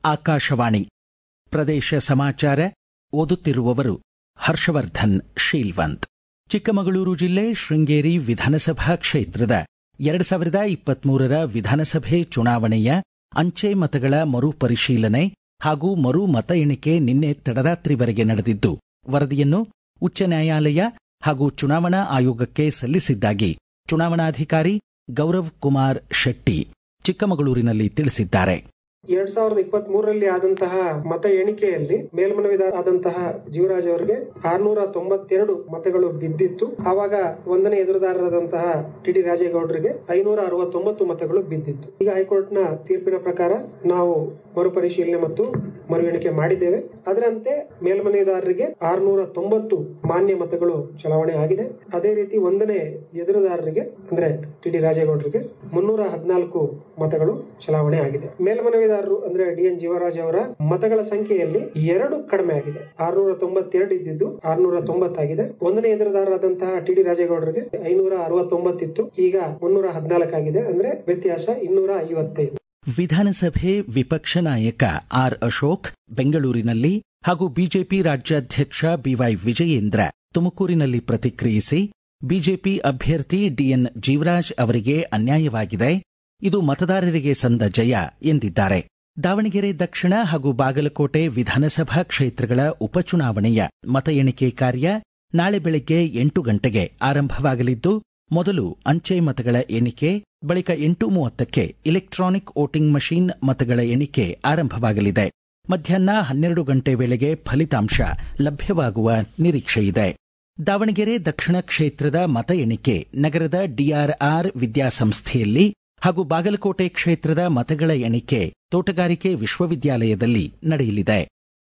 ಆಕಾಶವಾಣಿ ಪ್ರದೇಶ ಸಮಾಚಾರ ಓದುತ್ತಿರುವವರು ಹರ್ಷವರ್ಧನ್ ಶೀಲ್ವಂತ್ ಚಿಕ್ಕಮಗಳೂರು ಜಿಲ್ಲೆ ಶೃಂಗೇರಿ ವಿಧಾನಸಭಾ ಕ್ಷೇತ್ರದ ಎರಡು ಸಾವಿರದ ಇಪ್ಪತ್ಮೂರರ ವಿಧಾನಸಭೆ ಚುನಾವಣೆಯ ಅಂಚೆ ಮತಗಳ ಮರುಪರಿಶೀಲನೆ ಹಾಗೂ ಮರು ಮತ ಎಣಿಕೆ ನಿನ್ನೆ ತಡರಾತ್ರಿವರೆಗೆ ನಡೆದಿದ್ದು ವರದಿಯನ್ನು ಉಚ್ಚ ನ್ಯಾಯಾಲಯ ಹಾಗೂ ಚುನಾವಣಾ ಆಯೋಗಕ್ಕೆ ಸಲ್ಲಿಸಿದ್ದಾಗಿ ಚುನಾವಣಾಧಿಕಾರಿ ಗೌರವ್ ಕುಮಾರ್ ಶೆಟ್ಟಿ ಚಿಕ್ಕಮಗಳೂರಿನಲ್ಲಿ ತಿಳಿಸಿದ್ದಾರೆ ಎರಡ್ ಸಾವಿರದ ಇಪ್ಪತ್ತ್ ಮೂರರಲ್ಲಿ ಆದಂತಹ ಮತ ಎಣಿಕೆಯಲ್ಲಿ ಮೇಲ್ಮನವಿ ಆದಂತಹ ಜೀವರಾಜ್ ಅವರಿಗೆ ಆರ್ನೂರ ತೊಂಬತ್ತೆರಡು ಮತಗಳು ಬಿದ್ದಿತ್ತು ಆವಾಗ ಒಂದನೇ ಎದುರುದಾರರಾದಂತಹ ಟಿ ಡಿ ರಾಜೇಗೌಡರಿಗೆ ಐನೂರ ಅರವತ್ತೊಂಬತ್ತು ಮತಗಳು ಬಿದ್ದಿತ್ತು ಈಗ ಹೈಕೋರ್ಟ್ನ ತೀರ್ಪಿನ ಪ್ರಕಾರ ನಾವು ಮರುಪರಿಶೀಲನೆ ಮತ್ತು ಮರು ಎಣಿಕೆ ಮಾಡಿದ್ದೇವೆ ಅದರಂತೆ ಮೇಲ್ಮನೆದಾರರಿಗೆ ಆರ್ನೂರ ತೊಂಬತ್ತು ಮಾನ್ಯ ಮತಗಳು ಚಲಾವಣೆ ಆಗಿದೆ ಅದೇ ರೀತಿ ಒಂದನೇ ಎದುರುದಾರರಿಗೆ ಅಂದ್ರೆ ಟಿ ಡಿ ರಾಜೇಗೌಡರಿಗೆ ಮುನ್ನೂರ ಹದಿನಾಲ್ಕು ಮತಗಳು ಚಲಾವಣೆ ಆಗಿದೆ ಮೇಲ್ಮನವಿದಾರರು ಅಂದ್ರೆ ಡಿ ಎನ್ ಜೀವರಾಜ್ ಅವರ ಮತಗಳ ಸಂಖ್ಯೆಯಲ್ಲಿ ಎರಡು ಕಡಿಮೆ ಆಗಿದೆ ಆರ್ನೂರ ತೊಂಬತ್ತೆರಡು ಇದ್ದಿದ್ದು ಆರ್ನೂರ ತೊಂಬತ್ತಾಗಿದೆ ಒಂದನೇ ಎದುರುದಾರರಾದಂತಹ ಟಿ ಡಿ ರಾಜೇಗೌಡರಿಗೆ ಐನೂರ ಅರವತ್ತೊಂಬತ್ತಿತ್ತು ಈಗ ಮುನ್ನೂರ ಹದಿನಾಲ್ಕಾಗಿದೆ ಅಂದ್ರೆ ವ್ಯತ್ಯಾಸ ಇನ್ನೂರ ಐವತ್ತೈದು ವಿಧಾನಸಭೆ ವಿಪಕ್ಷ ನಾಯಕ ಆರ್ ಅಶೋಕ್ ಬೆಂಗಳೂರಿನಲ್ಲಿ ಹಾಗೂ ಬಿಜೆಪಿ ರಾಜ್ಯಾಧ್ಯಕ್ಷ ಬಿವೈ ವಿಜಯೇಂದ್ರ ತುಮಕೂರಿನಲ್ಲಿ ಪ್ರತಿಕ್ರಿಯಿಸಿ ಬಿಜೆಪಿ ಅಭ್ಯರ್ಥಿ ಡಿಎನ್ ಜೀವರಾಜ್ ಅವರಿಗೆ ಅನ್ಯಾಯವಾಗಿದೆ ಇದು ಮತದಾರರಿಗೆ ಸಂದ ಜಯ ಎಂದಿದ್ದಾರೆ ದಾವಣಗೆರೆ ದಕ್ಷಿಣ ಹಾಗೂ ಬಾಗಲಕೋಟೆ ವಿಧಾನಸಭಾ ಕ್ಷೇತ್ರಗಳ ಉಪಚುನಾವಣೆಯ ಮತ ಎಣಿಕೆ ಕಾರ್ಯ ನಾಳೆ ಬೆಳಗ್ಗೆ ಎಂಟು ಗಂಟೆಗೆ ಆರಂಭವಾಗಲಿದ್ದು ಮೊದಲು ಅಂಚೆ ಮತಗಳ ಎಣಿಕೆ ಬಳಿಕ ಎಂಟು ಮೂವತ್ತಕ್ಕೆ ಇಲೆಕ್ಟ್ರಾನಿಕ್ ವೋಟಿಂಗ್ ಮಷೀನ್ ಮತಗಳ ಎಣಿಕೆ ಆರಂಭವಾಗಲಿದೆ ಮಧ್ಯಾಹ್ನ ಹನ್ನೆರಡು ಗಂಟೆ ವೇಳೆಗೆ ಫಲಿತಾಂಶ ಲಭ್ಯವಾಗುವ ನಿರೀಕ್ಷೆಯಿದೆ ದಾವಣಗೆರೆ ದಕ್ಷಿಣ ಕ್ಷೇತ್ರದ ಮತ ಎಣಿಕೆ ನಗರದ ಡಿಆರ್ಆರ್ ವಿದ್ಯಾಸಂಸ್ಥೆಯಲ್ಲಿ ಹಾಗೂ ಬಾಗಲಕೋಟೆ ಕ್ಷೇತ್ರದ ಮತಗಳ ಎಣಿಕೆ ತೋಟಗಾರಿಕೆ ವಿಶ್ವವಿದ್ಯಾಲಯದಲ್ಲಿ ನಡೆಯಲಿದೆ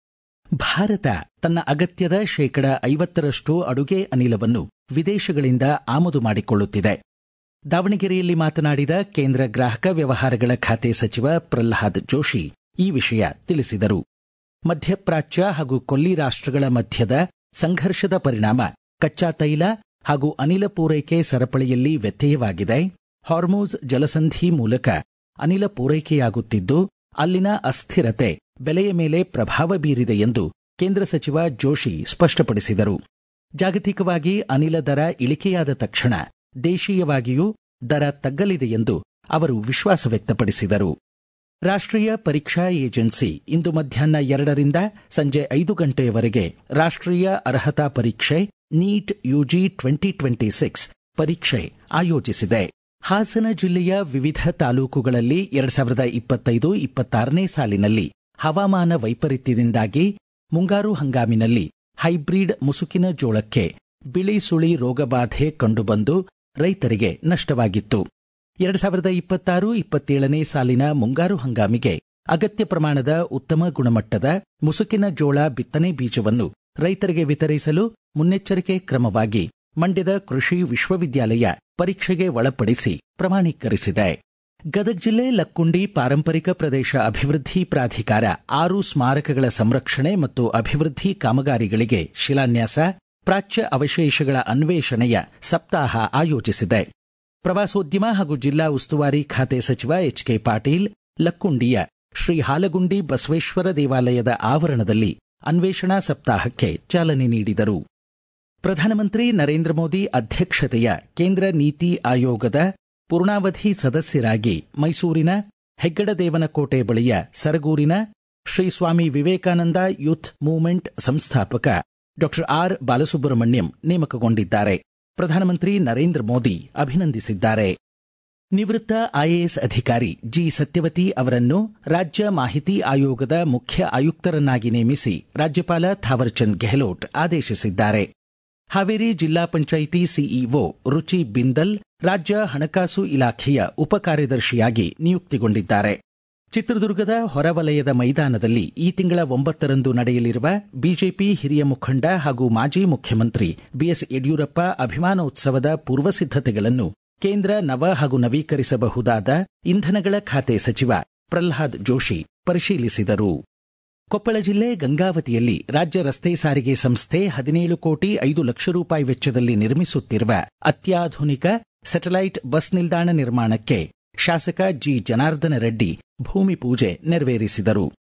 ಭಾರತ ತನ್ನ ಅಗತ್ಯದ ಶೇಕಡ ಐವತ್ತರಷ್ಟು ಅಡುಗೆ ಅನಿಲವನ್ನು ವಿದೇಶಗಳಿಂದ ಆಮದು ಮಾಡಿಕೊಳ್ಳುತ್ತಿದೆ ದಾವಣಗೆರೆಯಲ್ಲಿ ಮಾತನಾಡಿದ ಕೇಂದ್ರ ಗ್ರಾಹಕ ವ್ಯವಹಾರಗಳ ಖಾತೆ ಸಚಿವ ಪ್ರಲ್ಹಾದ್ ಜೋಶಿ ಈ ವಿಷಯ ತಿಳಿಸಿದರು ಮಧ್ಯಪ್ರಾಚ್ಯ ಹಾಗೂ ಕೊಲ್ಲಿ ರಾಷ್ಟ್ರಗಳ ಮಧ್ಯದ ಸಂಘರ್ಷದ ಪರಿಣಾಮ ಕಚ್ಚಾ ತೈಲ ಹಾಗೂ ಅನಿಲ ಪೂರೈಕೆ ಸರಪಳಿಯಲ್ಲಿ ವ್ಯತ್ಯಯವಾಗಿದೆ ಹಾರ್ಮೋಸ್ ಜಲಸಂಧಿ ಮೂಲಕ ಅನಿಲ ಪೂರೈಕೆಯಾಗುತ್ತಿದ್ದು ಅಲ್ಲಿನ ಅಸ್ಥಿರತೆ ಬೆಲೆಯ ಮೇಲೆ ಪ್ರಭಾವ ಬೀರಿದೆ ಎಂದು ಕೇಂದ್ರ ಸಚಿವ ಜೋಶಿ ಸ್ಪಷ್ಟಪಡಿಸಿದರು ಜಾಗತಿಕವಾಗಿ ಅನಿಲ ದರ ಇಳಿಕೆಯಾದ ತಕ್ಷಣ ದೇಶೀಯವಾಗಿಯೂ ದರ ತಗ್ಗಲಿದೆ ಎಂದು ಅವರು ವಿಶ್ವಾಸ ವ್ಯಕ್ತಪಡಿಸಿದರು ರಾಷ್ಟ್ರೀಯ ಪರೀಕ್ಷಾ ಏಜೆನ್ಸಿ ಇಂದು ಮಧ್ಯಾಹ್ನ ಎರಡರಿಂದ ಸಂಜೆ ಐದು ಗಂಟೆಯವರೆಗೆ ರಾಷ್ಟ್ರೀಯ ಅರ್ಹತಾ ಪರೀಕ್ಷೆ NEET UG twenty twenty six ಪರೀಕ್ಷೆ ಆಯೋಜಿಸಿದೆ ಹಾಸನ ಜಿಲ್ಲೆಯ ವಿವಿಧ ತಾಲೂಕುಗಳಲ್ಲಿ ಎರಡ್ ಸಾವಿರದ ಇಪ್ಪತ್ತೈದು ಇಪ್ಪತ್ತಾರನೇ ಸಾಲಿನಲ್ಲಿ ಹವಾಮಾನ ವೈಪರೀತ್ಯದಿಂದಾಗಿ ಮುಂಗಾರು ಹಂಗಾಮಿನಲ್ಲಿ ಹೈಬ್ರಿಡ್ ಮುಸುಕಿನ ಜೋಳಕ್ಕೆ ಬಿಳಿ ಸುಳಿ ರೋಗಬಾಧೆ ಕಂಡುಬಂದು ರೈತರಿಗೆ ನಷ್ಟವಾಗಿತ್ತು ಎರಡ್ ಸಾವಿರದ ಇಪ್ಪತ್ತಾರು ಇಪ್ಪತ್ತೇಳನೇ ಸಾಲಿನ ಮುಂಗಾರು ಹಂಗಾಮಿಗೆ ಅಗತ್ಯ ಪ್ರಮಾಣದ ಉತ್ತಮ ಗುಣಮಟ್ಟದ ಮುಸುಕಿನ ಜೋಳ ಬಿತ್ತನೆ ಬೀಜವನ್ನು ರೈತರಿಗೆ ವಿತರಿಸಲು ಮುನ್ನೆಚ್ಚರಿಕೆ ಕ್ರಮವಾಗಿ ಮಂಡ್ಯದ ಕೃಷಿ ವಿಶ್ವವಿದ್ಯಾಲಯ ಪರೀಕ್ಷೆಗೆ ಒಳಪಡಿಸಿ ಪ್ರಮಾಣೀಕರಿಸಿದೆ ಗದಗ ಜಿಲ್ಲೆ ಲಕ್ಕುಂಡಿ ಪಾರಂಪರಿಕ ಪ್ರದೇಶ ಅಭಿವೃದ್ಧಿ ಪ್ರಾಧಿಕಾರ ಆರು ಸ್ಮಾರಕಗಳ ಸಂರಕ್ಷಣೆ ಮತ್ತು ಅಭಿವೃದ್ಧಿ ಕಾಮಗಾರಿಗಳಿಗೆ ಶಿಲಾನ್ಯಾಸ ಪ್ರಾಚ್ಯ ಅವಶೇಷಗಳ ಅನ್ವೇಷಣೆಯ ಸಪ್ತಾಹ ಆಯೋಜಿಸಿದೆ ಪ್ರವಾಸೋದ್ಯಮ ಹಾಗೂ ಜಿಲ್ಲಾ ಉಸ್ತುವಾರಿ ಖಾತೆ ಸಚಿವ ಎಚ್ ಕೆ ಪಾಟೀಲ್ ಲಕ್ಕುಂಡಿಯ ಶ್ರೀ ಹಾಲಗುಂಡಿ ಬಸವೇಶ್ವರ ದೇವಾಲಯದ ಆವರಣದಲ್ಲಿ ಅನ್ವೇಷಣಾ ಸಪ್ತಾಹಕ್ಕೆ ಚಾಲನೆ ನೀಡಿದರು ಪ್ರಧಾನಮಂತ್ರಿ ನರೇಂದ್ರ ಮೋದಿ ಅಧ್ಯಕ್ಷತೆಯ ಕೇಂದ್ರ ನೀತಿ ಆಯೋಗದ ಪೂರ್ಣಾವಧಿ ಸದಸ್ಯರಾಗಿ ಮೈಸೂರಿನ ಹೆಗ್ಗಡದೇವನಕೋಟೆ ಬಳಿಯ ಸರಗೂರಿನ ಶ್ರೀ ಸ್ವಾಮಿ ವಿವೇಕಾನಂದ ಯೂತ್ ಮೂವ್ಮೆಂಟ್ ಸಂಸ್ಥಾಪಕ ಡಾ ಆರ್ ಬಾಲಸುಬ್ರಹ್ಮಣ್ಯಂ ನೇಮಕಗೊಂಡಿದ್ದಾರೆ ಪ್ರಧಾನಮಂತ್ರಿ ನರೇಂದ್ರ ಮೋದಿ ಅಭಿನಂದಿಸಿದ್ದಾರೆ ನಿವೃತ್ತ ಐಎಎಸ್ ಅಧಿಕಾರಿ ಜಿ ಸತ್ಯವತಿ ಅವರನ್ನು ರಾಜ್ಯ ಮಾಹಿತಿ ಆಯೋಗದ ಮುಖ್ಯ ಆಯುಕ್ತರನ್ನಾಗಿ ನೇಮಿಸಿ ರಾಜ್ಯಪಾಲ ಥಾವರ್ಚಂದ್ ಗೆಹ್ಲೋಟ್ ಆದೇಶಿಸಿದ್ದಾರೆ ಹಾವೇರಿ ಜಿಲ್ಲಾ ಪಂಚಾಯಿತಿ ಸಿಇಒ ರುಚಿ ಬಿಂದಲ್ ರಾಜ್ಯ ಹಣಕಾಸು ಇಲಾಖೆಯ ಉಪ ಕಾರ್ಯದರ್ಶಿಯಾಗಿ ನಿಯುಕ್ತಿಗೊಂಡಿದ್ದಾರೆ ಚಿತ್ರದುರ್ಗದ ಹೊರವಲಯದ ಮೈದಾನದಲ್ಲಿ ಈ ತಿಂಗಳ ಒಂಬತ್ತರಂದು ನಡೆಯಲಿರುವ ಬಿಜೆಪಿ ಹಿರಿಯ ಮುಖಂಡ ಹಾಗೂ ಮಾಜಿ ಮುಖ್ಯಮಂತ್ರಿ ಬಿಎಸ್ ಯಡಿಯೂರಪ್ಪ ಅಭಿಮಾನೋತ್ಸವದ ಪೂರ್ವ ಸಿದ್ಧತೆಗಳನ್ನು ಕೇಂದ್ರ ನವ ಹಾಗೂ ನವೀಕರಿಸಬಹುದಾದ ಇಂಧನಗಳ ಖಾತೆ ಸಚಿವ ಪ್ರಲ್ಹಾದ್ ಜೋಶಿ ಪರಿಶೀಲಿಸಿದರು ಕೊಪ್ಪಳ ಜಿಲ್ಲೆ ಗಂಗಾವತಿಯಲ್ಲಿ ರಾಜ್ಯ ರಸ್ತೆ ಸಾರಿಗೆ ಸಂಸ್ಥೆ ಹದಿನೇಳು ಕೋಟಿ ಐದು ಲಕ್ಷ ರೂಪಾಯಿ ವೆಚ್ಚದಲ್ಲಿ ನಿರ್ಮಿಸುತ್ತಿರುವ ಅತ್ಯಾಧುನಿಕ ಸ್ಯಾಟಲೈಟ್ ಬಸ್ ನಿಲ್ದಾಣ ನಿರ್ಮಾಣಕ್ಕೆ ಶಾಸಕ ಜಿ ಜನಾರ್ದನ ರೆಡ್ಡಿ ಭೂಮಿ ಪೂಜೆ ನೆರವೇರಿಸಿದರು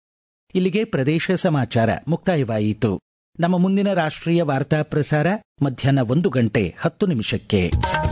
ಇಲ್ಲಿಗೆ ಪ್ರದೇಶ ಸಮಾಚಾರ ಮುಕ್ತಾಯವಾಯಿತು ನಮ್ಮ ಮುಂದಿನ ರಾಷ್ಟ್ರೀಯ ವಾರ್ತಾ ಪ್ರಸಾರ ಮಧ್ಯಾಹ್ನ ಒಂದು ಗಂಟೆ ಹತ್ತು ನಿಮಿಷಕ್ಕೆ